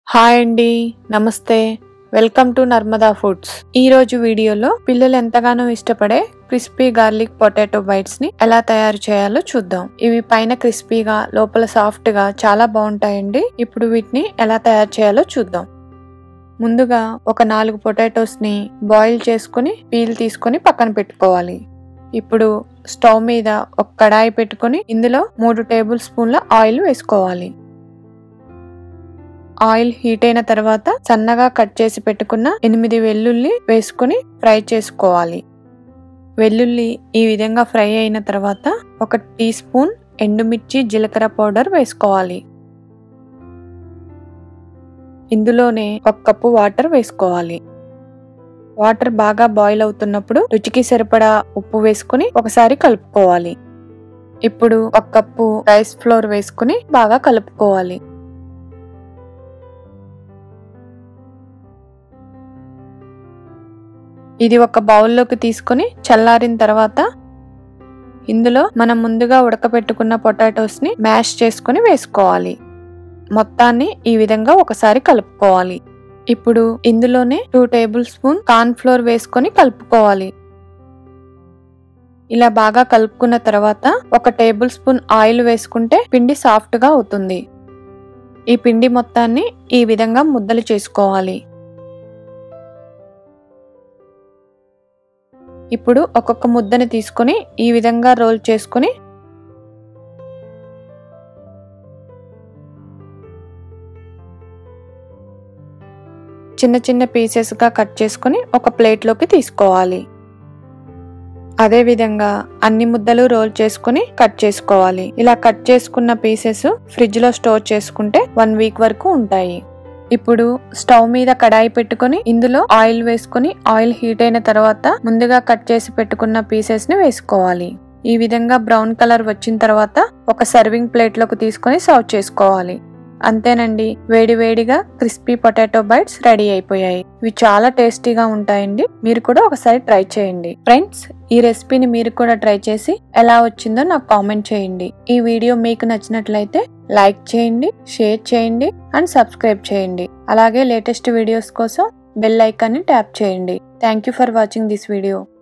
hi అండి నమస్తే welcome to Narmada foods ఈ రోజు వీడియోలో పిల్లలు ఎంతగానో ఇష్టపడే క్రిస్పీ గార్లిక్ పొటాటో బైట్స్ ని ఎలా తయారు చేయాలో చూద్దాం ఇవి పైన క్రిస్పీగా లోపల సాఫ్ట్ గా చాలా బాగుంటాయండి ఇప్పుడు వీటిని ఎలా తయారు చేయాలో చూద్దాం ముందుగా ఒక నాలుగు పొటాటోస్ ని బాయిల్ చేసుకుని పీల్ తీసుకొని పక్కన పెట్టుకోవాలి ఇప్పుడు స్టవ్ మీద ఒక కడాయి పెట్టుకొని ఇందులో మూడు టేబుల్ స్పూన్ల ఆయిల్ వేసుకోవాలి ఆయిల్ హీట్ అయిన తర్వాత సన్నగా కట్ చేసి పెట్టుకున్న ఎనిమిది వెల్లుల్లి వేసుకుని ఫ్రై చేసుకోవాలి వెల్లుల్లి ఈ విధంగా ఫ్రై అయిన తర్వాత ఒక టీ స్పూన్ ఎండుమిర్చి జీలకర్ర పౌడర్ వేసుకోవాలి ఇందులోనే ఒక కప్పు వాటర్ వేసుకోవాలి వాటర్ బాగా బాయిల్ అవుతున్నప్పుడు రుచికి సరిపడా ఉప్పు వేసుకుని ఒకసారి కలుపుకోవాలి ఇప్పుడు ఒక కప్పు రైస్ ఫ్లోర్ వేసుకుని బాగా కలుపుకోవాలి ఇది ఒక బౌల్లోకి తీసుకొని చల్లారిన తర్వాత ఇందులో మనం ముందుగా ఉడకపెట్టుకున్న పొటాటోస్ని మ్యాష్ చేసుకుని వేసుకోవాలి మొత్తాన్ని ఈ విధంగా ఒకసారి కలుపుకోవాలి ఇప్పుడు ఇందులోనే two tablespoon corn flour వేసుకొని కలుపుకోవాలి ఇలా బాగా కలుపుకున్న తర్వాత ఒక టేబుల్ స్పూన్ ఆయిల్ వేసుకుంటే పిండి సాఫ్ట్ గా అవుతుంది ఈ పిండి మొత్తాన్ని ఈ విధంగా ముద్దలు చేసుకోవాలి ఇప్పుడు ఒక్కొక్క ముద్దని తీసుకొని ఈ విధంగా రోల్ చేసుకుని చిన్న చిన్న పీసెస్గా కట్ చేసుకుని ఒక ప్లేట్లోకి తీసుకోవాలి అదే విధంగా అన్ని ముద్దలు రోల్ చేసుకుని కట్ చేసుకోవాలి ఇలా కట్ చేసుకున్న పీసెస్ ఫ్రిడ్జ్ లో స్టోర్ చేసుకుంటే వన్ వీక్ వరకు ఉంటాయి ఇప్పుడు స్టవ్ మీద కడాయి పెట్టుకుని ఇందులో ఆయిల్ వేసుకుని ఆయిల్ హీట్ అయిన తర్వాత ముందుగా కట్ చేసి పెట్టుకున్న పీసెస్ ని వేసుకోవాలి ఈ విధంగా బ్రౌన్ కలర్ వచ్చిన తర్వాత ఒక సర్వింగ్ ప్లేట్ లోకి తీసుకొని సర్వ్ చేసుకోవాలి అంతేనండి వేడి వేడిగా క్రిస్పీ పొటాటో బైట్స్ రెడీ అయిపోయాయి ఇవి చాలా టేస్టీగా ఉంటాయండి మీరు కూడా ఒకసారి ట్రై చేయండి ఫ్రెండ్స్ ఈ రెసిపీని మీరు కూడా ట్రై చేసి ఎలా వచ్చిందో నాకు కామెంట్ చేయండి ఈ వీడియో మీకు నచ్చినట్లయితే లైక్ చేయండి షేర్ చేయండి అండ్ సబ్స్క్రైబ్ చేయండి అలాగే లేటెస్ట్ వీడియోస్ కోసం బెల్ ఐకాన్ని ట్యాప్ చేయండి thank you for watching this video